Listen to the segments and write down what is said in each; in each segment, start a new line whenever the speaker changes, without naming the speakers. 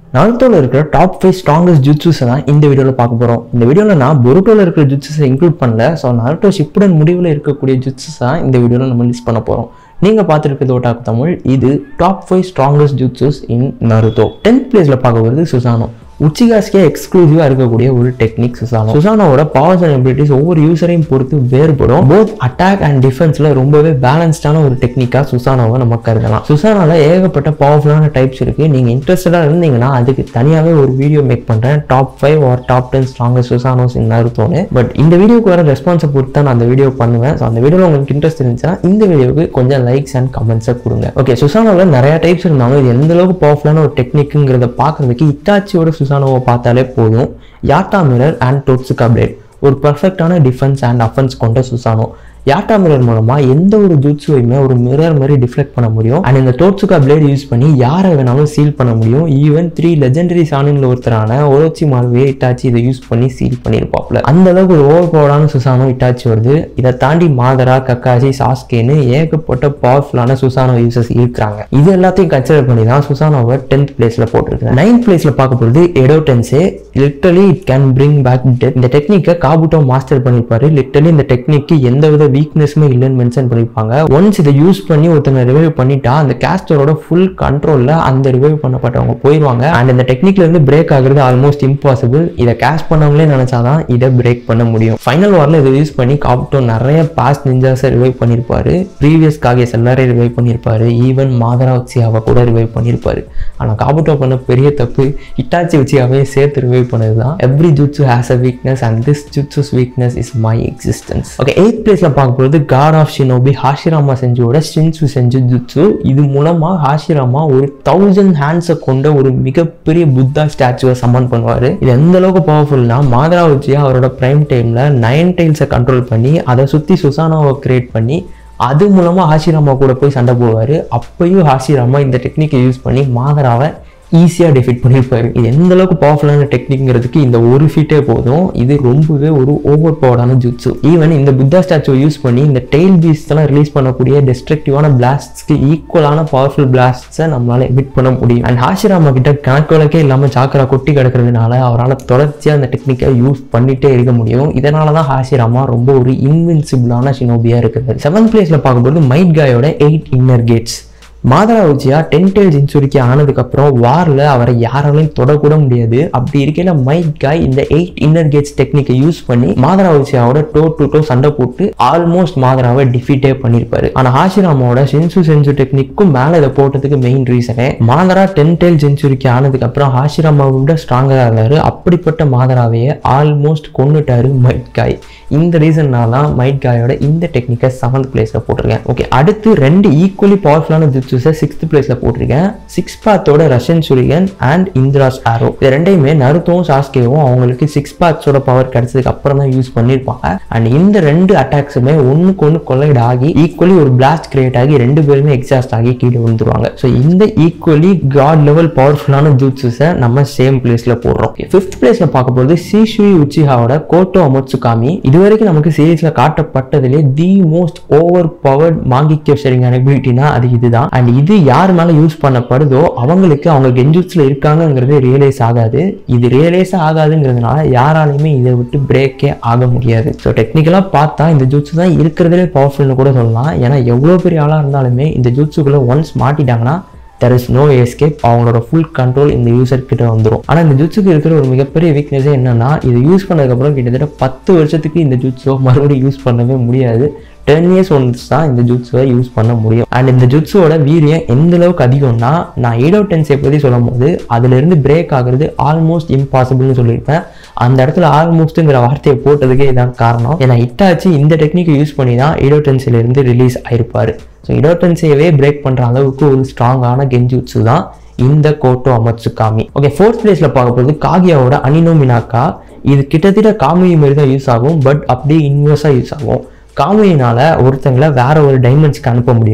நாருத்தோவில் இருக்கிற top five strongest ஜுட்ஸஸை தான் இந்த வீடியோவில் பார்க்க போகிறோம் இந்த வீடியோவில் நான் பொருட்டோவில் இருக்கிற ஜுட்ஸஸை இன்க்ளூட் பண்ணல ஸோ நாருட்டோ ஷிப்புடன் முடிவில் இருக்கக்கூடிய ஜுட்ஸஸ் தான் இந்த வீடியோவில் நம்ம லிஸ்ட் பண்ண போகிறோம் நீங்கள் பார்த்துருக்கிறது ஓட்டாக்கு தமிழ் இது top five strongest jutsus in Naruto tenth பிளேஸில் பார்க்க வருது சுசானோ உச்சிகாஸ்கே எக்ஸ்க்ளூசிவாக இருக்கக்கூடிய ஒரு டெக்னிக் சுசானோ சுசானோட பவர்ஸ் அண்ட் எபிலிட்டிஸ் ஒவ்வொரு யூசரையும் பொறுத்து வேறுபடும் போத் அட்டாக் அண்ட் டிஃபென்ஸில் ரொம்பவே பேலன்ஸ்டான ஒரு டெக்னிக்காக சுசானோவை நம்ம கருதலாம் சுசானோவில் ஏகப்பட்ட பவர்ஃபுல்லான டைப்ஸ் இருக்குது நீங்கள் இன்ட்ரெஸ்டடாக இருந்தீங்கன்னா அதுக்கு தனியாகவே ஒரு வீடியோ மேக் பண்ணுறேன் top five or top ten strongest Susanoos in நருத்தோன்னு பட் இந்த வீடியோக்கு வர ரெஸ்பான்ஸை பொறுத்து தான் நான் அந்த வீடியோ பண்ணுவேன் ஸோ அந்த வீடியோவில் உங்களுக்கு இன்ட்ரெஸ்ட் இருந்துச்சுன்னா இந்த வீடியோவுக்கு கொஞ்சம் லைக்ஸ் அண்ட் கமெண்ட்ஸை கொடுங்க ஓகே சுசானோவில் நிறைய டைப்ஸ் இருந்தாலும் இது எந்த அளவுக்கு பவர்ஃபுல்லான ஒரு டெக்னிக்குங்கிறத பார்க்கறதுக்கு இட்டாச்சியோட சுசானோவை பார்த்தாலே போதும் Yata mirror and Totsuka blade ஒரு பர்ஃபெக்டான டிஃபென்ஸ் அண்ட் அஃபென்ஸ் கொண்ட சுசானோ யாட்டா மிரர் மூலமா எந்த ஒரு ஜூட்ஸுவையுமே ஒரு மிரர் மாதிரி டிஃப்ளெக்ட் பண்ண முடியும் அண்ட் இந்த டோட்ஸுக்கா பிளேட் யூஸ் பண்ணி யாரை வேணாலும் சீல் பண்ண முடியும் ஈவன் த்ரீ லெஜெண்டரி சானின்ல ஒருத்தரான ஒரோச்சி மால்வே இட்டாச்சி இதை யூஸ் பண்ணி சீல் பண்ணியிருப்பாப்ல அந்த அளவுக்கு ஒரு ஓவர் பவர்டான சுசானோ இட்டாச்சி வருது இதை தாண்டி மாதரா கக்காசி சாஸ்கேன்னு ஏகப்பட்ட பவர்ஃபுல்லான சுசானோ யூசர்ஸ் இருக்கிறாங்க இது எல்லாத்தையும் கன்சிடர் பண்ணி தான் சுசானோவை டென்த் பிளேஸ்ல போட்டிருக்கேன் நைன்த் பிளேஸ்ல பார்க்க போகிறது Edo Tensei literally it can bring back death இந்த டெக்னிக்கை காபுட்டோ மாஸ்டர் பண்ணியிருப்பாரு லிட்டரலி இந்த டெக்னிக்கு எந்தவித வீக்னஸுமே இல்லைன்னு மென்ஷன் பண்ணியிருப்பாங்க ஒன்ஸ் இதை யூஸ் பண்ணி ஒருத்தங்க ரிவைவ் பண்ணிட்டா அந்த கேஸ்டரோட ஃபுல் கண்ட்ரோலில் அந்த ரிவைவ் பண்ணப்பட்டவங்க போயிடுவாங்க அண்ட் இந்த டெக்னிக்ல இருந்து பிரேக் ஆகுறது ஆல்மோஸ்ட் இம்பாசிபிள் இதை கேஷ் பண்ணவங்களே நினைச்சாதான் இதை பிரேக் பண்ண முடியும் ஃபைனல் வாரில் இதை யூஸ் பண்ணி காபுட்டோ நிறைய பாஸ்ட் நிஞ்சாஸை ரிவைவ் பண்ணியிருப்பாரு ப்ரீவியஸ் காகேஸ் எல்லாரையும் ரிவைவ் பண்ணியிருப்பாரு ஈவன் மாதரா உச்சியாவை கூட ரிவைவ் பண்ணியிருப்பாரு ஆனால் காபுட்டோ பண்ண பெரிய தப்பு இட்டாச்சி உச்சியாவே சேர்த்து ரிவைவ் பண்ணது தான் every jutsu has a weakness and this jutsu's weakness is my existence okay eighth பிளேஸில் பார்க்க போகிறது காட் ஆஃப் ஷினோபி ஹாஷிராமா செஞ்சோட ஷின்சு செஞ்சு ஜுட்ஸு இது மூலமாக ஹாஷிராமா ஒரு தௌசண்ட் ஹேண்ட்ஸை கொண்ட ஒரு மிகப்பெரிய புத்தா ஸ்டாச்சுவை சம்மன் பண்ணுவார் இது எந்த அளவுக்கு பவர்ஃபுல்னா மாதரா உச்சியா அவரோட ப்ரைம் டைமில் நைன் டைல்ஸை கண்ட்ரோல் பண்ணி அதை சுற்றி சுசானாவை கிரியேட் பண்ணி அது மூலமாக ஹாஷிராமா கூட போய் சண்டை போடுவார் அப்பயும் ஹாஷிராமா இந்த டெக்னிக்கை யூஸ் பண்ணி மாதராவை ஈஸியாக டிஃபிட் பண்ணியிருப்பாரு இது எந்த அளவுக்கு பவர்ஃபுல்லான டெக்னிக்ங்கிறதுக்கு இந்த ஒரு ஃபீட்டே போதும் இது ரொம்பவே ஒரு ஓவர் பவர்டான ஜுட்ஸு ஈவன் இந்த புத்தா ஸ்டாச்சுவை யூஸ் பண்ணி இந்த டெய்ல் பீஸ்லாம் ரிலீஸ் பண்ணக்கூடிய டெஸ்ட்ரக்டிவான பிளாஸ்ட்ஸ்க்கு ஈக்குவலான பவர்ஃபுல் பிளாஸ்ட்ஸை நம்மளால எமிட் பண்ண முடியும் அண்ட் ஹாஷிராமா கிட்ட கணக்கு வழக்கே இல்லாமல் சாக்கரா கொட்டி கிடக்கிறதுனால அவரால் தொடர்ச்சியாக அந்த டெக்னிக்கை யூஸ் பண்ணிட்டே இருக்க முடியும் இதனால தான் ஹாஷிராமா ரொம்ப ஒரு இன்வின்சிபிளான ஷினோபியாக இருக்குது செவன்த் பிளேஸில் பார்க்கும்போது மைட் காயோட eight inner gates Madara Uchiha ten tails இன்சூரிக்கு ஆனதுக்கப்புறம் வாரில் அவரை யாராலையும் தொடக்கூட முடியாது அப்படி இருக்கையில் மைக் காய் இந்த எயிட் இன்னர் கேட்ஸ் டெக்னிக்கை யூஸ் பண்ணி மாதரா உச்சியாவோட டோ டு டோ சண்டை போட்டு ஆல்மோஸ்ட் மாதராவை டிஃபீட்டே பண்ணியிருப்பாரு ஆனால் ஹாஷிராமாவோட சென்சு சென்சு டெக்னிக்கும் மேலே இதை போட்டதுக்கு மெயின் ரீசனே மாதரா டென் டேல் சென்ச்சுரிக்கு ஆனதுக்கப்புறம் ஹாஷிராமாவை விட ஸ்ட்ராங்கராக இருந்தார் அப்படிப்பட்ட மாதராவையே ஆல்மோஸ்ட் கொண்டுட்டாரு மைட் காய் இந்த ரீசன்னால தான் மைட் காயோட இந்த டெக்னிக்கை செவன்த் பிளேஸில் போட்டிருக்கேன் ஓகே அடுத்து ரெண்டு ஈக்குவலி பவர்ஃபுல்லான ஜுட்ஸஸை சிக்ஸ்த் பிளேஸில் போட்டிருக்கேன் சிக்ஸ் பாத்தோட ரஷன் சுரிகன் அண்ட் இந்திராஸ் ஆரோ இது ரெண்டையுமே நருத்தோவும் சாஸ்கேவும் அவங்களுக்கு சிக்ஸ் பாத்ஸோட பவர் கிடைச்சதுக்கு அப்புறம் தான் யூஸ் பண்ணியிருப்பாங்க அண்ட் இந்த ரெண்டு அட்டாக்ஸுமே ஒன்றுக்கு ஒன்று கொலைட் ஆகி ஈக்குவலி ஒரு பிளாஸ்ட் கிரியேட் ஆகி ரெண்டு பேருமே எக்ஸாஸ்ட் ஆகி கீழே விழுந்துருவாங்க ஸோ இந்த ஈக்குவலி காட் லெவல் பவர்ஃபுல்லான ஜூட்ஸஸை நம்ம சேம் பிளேஸில் போடுறோம் ஃபிஃப்த் பிளேஸில் பார்க்க போகிறது சிஷுயி உச்சிஹாவோட கோட்டோ அமோட்சுகாமி இது வரைக்கும் நமக்கு சீரீஸில் காட்டப்பட்டதுலேயே தி மோஸ்ட் ஓவர் பவர்ட் மாங்கி கேப்சரிங் அபிலிட்டினா அது இதுதான் அண்ட் இது யார் மேலே யூஸ் பண்ணப்படுதோ அவங்களுக்கு அவங்க கெஞ்சுட்ஸில் இருக்காங்கங்கிறது ரியலைஸ் ஆகாது இது ரியலைஸ் ஆகாதுங்கிறதுனால யாராலையுமே இதை விட்டு பிரேக்கே ஆக முடியாது ஸோ டெக்னிக்கலாக பார்த்தா இந்த ஜூட்ஸ் தான் இருக்கிறதுலே பவர்ஃபுல்னு கூட சொல்லலாம் ஏன்னா எவ்வளோ பெரிய ஆளாக இருந்தாலுமே இந்த ஜூட்ஸுக்குள்ளே ஒன்ஸ் மாட்டிட்டாங்கன்னா தெர் இஸ் நோ எஸ்கேப் அவங்களோட ஃபுல் கண்ட்ரோல் இந்த யூசர் கிட்ட வந்துடும் ஆனால் இந்த ஜுட்ஸுக்கு இருக்கிற ஒரு மிகப்பெரிய வீக்னஸே என்னன்னா இது யூஸ் பண்ணதுக்கப்புறம் கிட்டத்தட்ட பத்து வருஷத்துக்கு இந்த ஜுட்ஸோ மறுபடியும் யூஸ் பண்ணவே முடியாது டென் இயர்ஸ் ஒன்ஸ் தான் இந்த ஜுட்ஸுவை யூஸ் பண்ண முடியும் அண்ட் இந்த ஜுட்ஸோட வீரியம் எந்த அளவுக்கு அதிகம்னா நான் எயிட் அவுட் டென்ஸை பற்றி சொல்லும் போது அதுலேருந்து பிரேக் ஆகுறது ஆல்மோஸ்ட் இம்பாசிபிள்னு சொல்லியிருப்பேன் அந்த இடத்துல ஆல்மோஸ்ட்டுங்கிற வார்த்தையை போட்டதுக்கே இதான் காரணம் ஏன்னா இட்டாச்சு இந்த டெக்னிக்கை யூஸ் பண்ணி தான் எயிட் அவுட் டென்ஸிலேருந்து ரிலீஸ் ஆயிருப்பாரு ஸோ இடோட்டன்ஸையவே பிரேக் பண்ணுற அளவுக்கு ஒரு ஸ்ட்ராங்கான கெஞ்சுட்ஸு தான் இந்த கோட்டோ அமட்சுகாமி ஓகே ஃபோர்த் பிளேஸில் பார்க்க போகிறது காகியாவோட அனினோமினாக்கா இது கிட்டத்தட்ட காமியை மாதிரி தான் யூஸ் ஆகும் பட் அப்படியே இன்வர்ஸாக யூஸ் ஆகும் காமியினால் ஒருத்தங்களை வேற ஒரு டைமென்ஸ்க்கு அனுப்ப முடியும்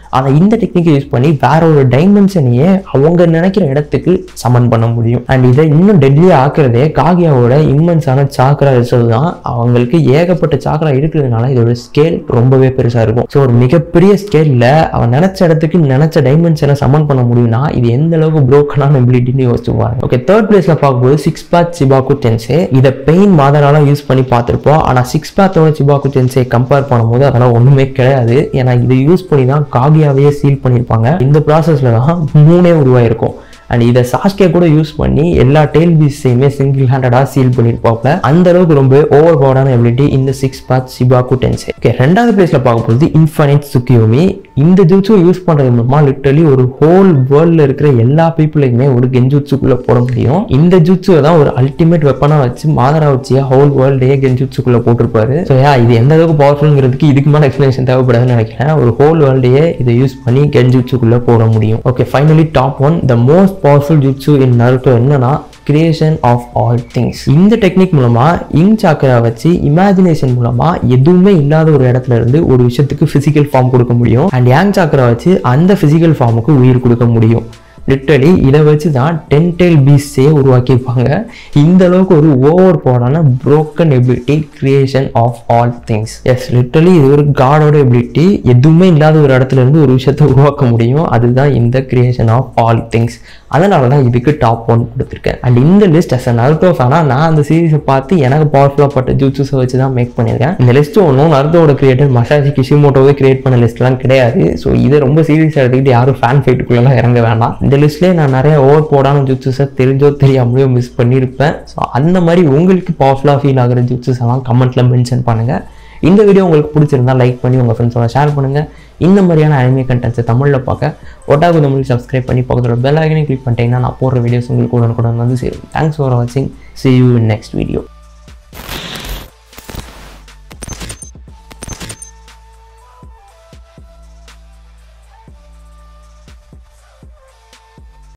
ஆனால் இந்த டெக்னிக்கை யூஸ் பண்ணி வேற ஒரு டைமென்ஷனையே அவங்க நினைக்கிற இடத்துக்கு சமன் பண்ண முடியும் அண்ட் இதை இன்னும் டெட்லியாக ஆக்குறதே காகியாவோட இம்மன்ஸான சாக்ரா ரிசர்வ் தான் அவங்களுக்கு ஏகப்பட்ட சாக்ரா இருக்கிறதுனால இதோட ஸ்கேல் ரொம்பவே பெருசாக இருக்கும் ஸோ ஒரு மிகப்பெரிய ஸ்கேலில் அவன் நினச்ச இடத்துக்கு நினச்ச டைமென்ஷனை சமன் பண்ண முடியும்னா இது எந்த அளவுக்கு ப்ரோக்கனான எபிலிட்டின்னு யோசிச்சு பாருங்க ஓகே தேர்ட் பிளேஸ்ல பார்க்கும்போது சிக்ஸ் பேத் சிபாக்கு டென்ஸே இதை பெயின் மாதனால யூஸ் பண்ணி பார்த்துருப்போம் ஆனால் சிக்ஸ் பேத்தோட சிபாக்கு டென்ஸை கம்பேர் பண்ணும்போது அதெல்லாம் ஒன்றுமே கிடையாது ஏன்னா இதை யூஸ் பண்ணி தான் காகியாவையே சீல் பண்ணியிருப்பாங்க இந்த ப்ராசஸில் தான் மூணே உருவாயிருக்கும் அண்ட் இதை சாஸ்கே கூட யூஸ் பண்ணி எல்லா டெயில் பீஸையுமே சிங்கிள் ஹேண்டடாக சீல் பண்ணியிருப்பாப்ல அந்த அளவுக்கு ரொம்ப ஓவர் பவர்டான எபிலிட்டி இந்த six path Chibaku Tensei okay ரெண்டாவது பிளேஸில் பார்க்க போகிறது இன்ஃபைனைட் சுக்கியோமி இந்த ஜூட்ஸு யூஸ் பண்ணுறது மூலமா லிட்டரலி ஒரு ஹோல் வேர்ல்டில் இருக்கிற எல்லா பீப்புளையுமே ஒரு கெஞ்சுட்ஸுக்குள்ளே போட முடியும் இந்த ஜூட்ஸுவை தான் ஒரு அல்டிமேட் வெப்பனாக வச்சு மாதரா வச்சியா ஹோல் வேர்ல்டையே கெஞ்சுட்ஸுக்குள்ளே போட்டிருப்பாரு ஸோ யா இது எந்த அளவுக்கு பவர்ஃபுல்ங்கிறதுக்கு இதுக்கு மேலே எக்ஸ்பிளேஷன் தேவைப்படாதுன்னு நினைக்கிறேன் ஒரு ஹோல் வேர்ல்டையே இதை யூஸ் பண்ணி கெஞ்சுட்ஸுக்குள்ளே போட முடியும் okay finally top one the most powerful jutsu in Naruto என்னன்னா கிரியேஷன் ஆஃப் ஆல் திங்ஸ் இந்த டெக்னிக் மூலமா இங் சாக்கரா வச்சு இமேஜினேஷன் மூலமா எதுவுமே இல்லாத ஒரு இடத்துல இருந்து ஒரு விஷயத்துக்கு பிசிக்கல் ஃபார்ம் கொடுக்க முடியும் அண்ட் யாங் சாக்கரா வச்சு அந்த பிசிக்கல் ஃபார்முக்கு உயிர் கொடுக்க முடியும் லிட்டரலி இதை வச்சு தான் டென்டெல் பீஸே உருவாக்கியிருப்பாங்க இந்த அளவுக்கு ஒரு ஓவர் பவரான broken ability creation of all things is literally இது ஒரு காடோட எபிலிட்டி எதுவுமே இல்லாத ஒரு இடத்துல இருந்து ஒரு விஷயத்தை உருவாக்க முடியும் அதுதான் இந்த கிரியேஷன் ஆஃப் ஆல் திங்ஸ் அதனால தான் இதுக்கு டாப் ஒன் கொடுத்துருக்கேன் அண்ட் இந்த லிஸ்ட் அஸ் அ நருட்டோ ஃபேனா நான் அந்த சீரிஸை பார்த்து எனக்கு பவர்ஃபுல்லாக பட்ட ஜூட்ஸை வச்சு தான் மேக் பண்ணியிருக்கேன் இந்த லிஸ்ட் ஒன்றும் நருட்டோட கிரியேட்டர் மசாஜி கிஷிமோட்டோவே கிரியேட் பண்ண லிஸ்ட்லாம் கிடையாது ஸோ இதை ரொம்ப சீரியஸாக எடுத்துக்கிட்டு யாரும் ஃபேன் ஃபைட்டுக்குள்ளெல்லாம் இறங்க வேண்டாம் இந்த லிஸ்ட்லேயே நான் நிறைய ஓவர் போடான ஜூட்ஸஸை தெரிஞ்சோ தெரியாமலையோ மிஸ் பண்ணியிருப்பேன் ஸோ அந்த மாதிரி உங்களுக்கு பவர்ஃபுல்லாக ஃபீல் ஆகிற ஜூட்ஸஸ் எல்லாம் கமெண்ட்டில் மென்ஷன் பண்ணுங்கள் இந்த வீடியோ உங்களுக்கு பிடிச்சிருந்தா லைக் பண்ணி உங்கள் ஃப்ரெண்ட்ஸோட ஷேர் பண்ணுங்கள் இந்த மாதிரியான அனிமே கண்டென்ட்ஸை தமிழில் பார்க்க ஒட்டாகு தமிழ் சப்ஸ்கிரைப் பண்ணி பக்கத்தில் பெல் ஐக்கனை கிளிக் பண்ணிட்டீங்கன்னா நான் போடுற வீடியோஸ் உங்களுக்கு உடனுக்குடன் வந்து சேரும் தேங்க்ஸ் ஃபார் வாட்சிங் see you in next video